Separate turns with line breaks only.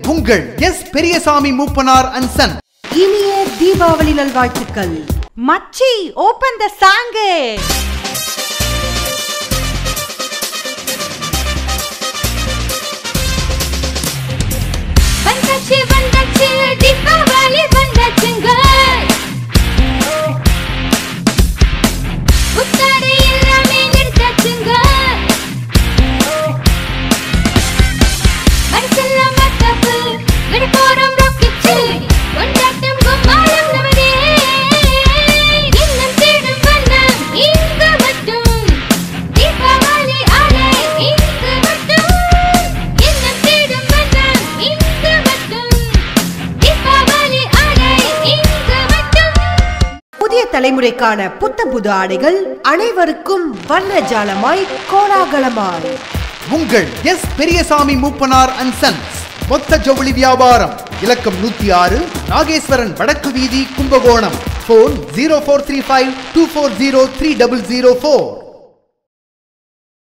உங்கள் S Periyasamy Moopanar and son
இனிய தீபாவளி நல்வாழ்த்துக்கள்
மச்சி ஓபன் த சாங்கு
வந்தாச்சு வந்தாச்சு தீபாவளி வந்தாச்சுங்க புத்தாடை எல்லாமே எடுத்தாச்சுங்க மனசெல்லாம் மத்தாப்பு விட போறோம் ராக்கெட்டு கொண்டாட்டம் கும்மாளம் நமதே இன்னும் தேடும் வண்ணம் இங்கு மட்டும் தீபாவளி ஆலை இங்கு மட்டும் இன்னும் தேடும் வண்ணம் இங்கு மட்டும் தீபாவளி ஆலை இங்கு மட்டும்
புதிய தலைமுறைக்கான புத்தம் புது ஆடைகள் அனைவருக்கும் வண்ண ஜாலமாய் கோலாகலமாய்
உங்கள் S Periyasamy Moopanar and sons மொத்த ஜவுளி வியாபாரம் இலக்கம் நூத்தி ஆறு நாகேஸ்வரன் வடக்கு வீதி Kumbakonam phone zero four three five two four zero three double zero four